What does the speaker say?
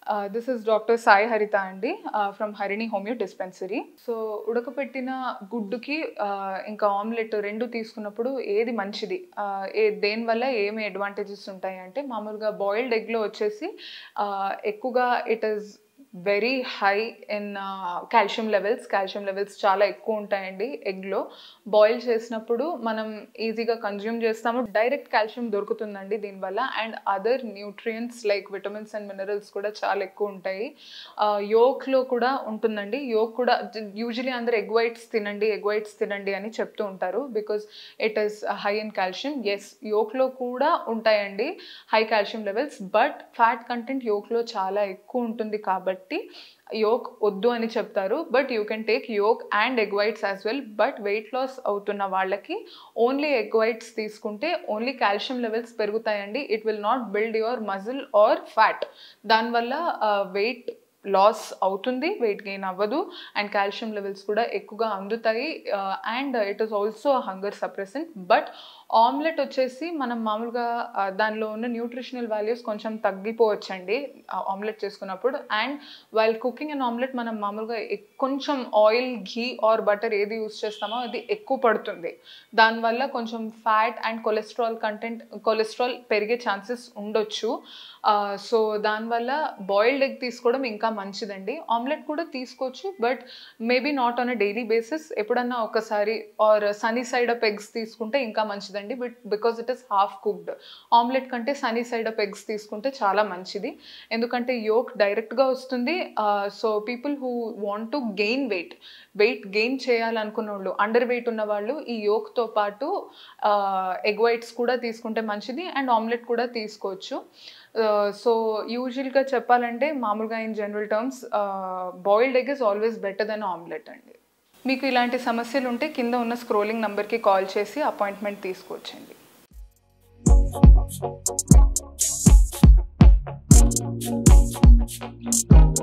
This is doctor Sai Haritha అండి from Harini homeo dispensary so ఉడకపెట్టిన గుడ్డుకి uh, ఇంకా ఆమ్లెట్ రెండు తీసుకున్నప్పుడు ఏది మంచిది Uh, ఏ దేనివల్ల ఏమి అడ్వాంటేజెస్ ఉంటాయి అంటే మామూలుగా బాయిల్డ్ ఎగ్లో వచ్చేసి uh, ఎక్కువగా it is very high in calcium levels calcium levels చాలా ఎక్కువ ఉంటాయండి ఎగ్లో బాయిల్ చేసినప్పుడు మనం ఈజీగా కన్జ్యూమ్ చేస్తాము డైరెక్ట్ కాల్షియం దొరుకుతుందండి దీనివల్ల and other nutrients like vitamins and minerals కూడా చాలా ఎక్కువ ఉంటాయి యోక్లో కూడా ఉంటుందండి యోక్ కూడా యూజువలీ అందరు ఎగ్ వైట్స్ తినండి ఎగ్ వైట్స్ తినండి అని చెప్తూ ఉంటారు because it is high in calcium yes యోక్లో కూడా ఉంటాయండి high calcium levels but fat content యోక్లో చాలా ఎక్కువ ఉంటుంది కాబట్టి యోక్ వద్దు అని చెప్తారు but you can take yolk and egg whites as well but weight loss అవుతున్న వాళ్ళకి ఓన్లీ ఎగ్ వైట్స్ తీసుకుంటే ఓన్లీ కాల్షియం లెవెల్స్ పెరుగుతాయండి it will not build your muscle or fat దానివల్ల వెయిట్ లాస్ అవుతుంది వెయిట్ గెయిన్ అవ్వదు and calcium levels కూడా ఎక్కువగా అందుతాయి and it is also hunger suppressant but omelette వచ్చేసి మనం మామూలుగా ఆ, దానిలో ఉన్న న్యూట్రిషనల్ వాల్యూస్ కొంచెం తగ్గిపోవచ్చండి ఆమ్లెట్ చేసుకున్నప్పుడు and while cooking and omelette మనం మామూలుగా ఎక్- కొంచెం ఆయిల్ ఘీ ఆర్ బటర్ ఏది యూస్ చేస్తామో అది ఎక్కువ పడుతుంది దానివల్ల కొంచెం fat and cholesterol content cholesterol పెరిగే ఛాన్సెస్ ఉండొచ్చు సో దానివల్ల బాయిల్డ్ ఎగ్ తీసుకోవడం ఇంకా మంచిదండి ఆమ్లెట్ కూడా తీసుకోవచ్చు but maybe not on a daily basis ఎప్పుడన్నా ఒకసారి or sunny side up eggs తీసుకుంటే ఇంకా మంచిదండి but because it is half cooked omelette కంటే సనీ సైడ్ అప్ ఎగ్స్ తీసుకుంటే చాలా మంచిది ఎందుకంటే యోక్ డైరెక్ట్గా వస్తుంది so people who want to gain weight weight gain చేయాలనుకున్న వాళ్ళు అండర్ వెయిట్ ఉన్న వాళ్ళు ఈ యోక్తో పాటు ఎగ్ వైట్స్ కూడా తీసుకుంటే మంచిది అండ్ ఆమ్లెట్ కూడా తీసుకోవచ్చు సో యూజువల్గా చెప్పాలంటే మామూలుగా in general terms boiled egg is always better then omelette అండి మీకు ఇలాంటి సమస్యలు ఉంటే కింద ఉన్న స్క్రోలింగ్ నెంబర్కి కాల్ చేసి అపాయింట్మెంట్ తీసుకోవచ్చండి Thank you.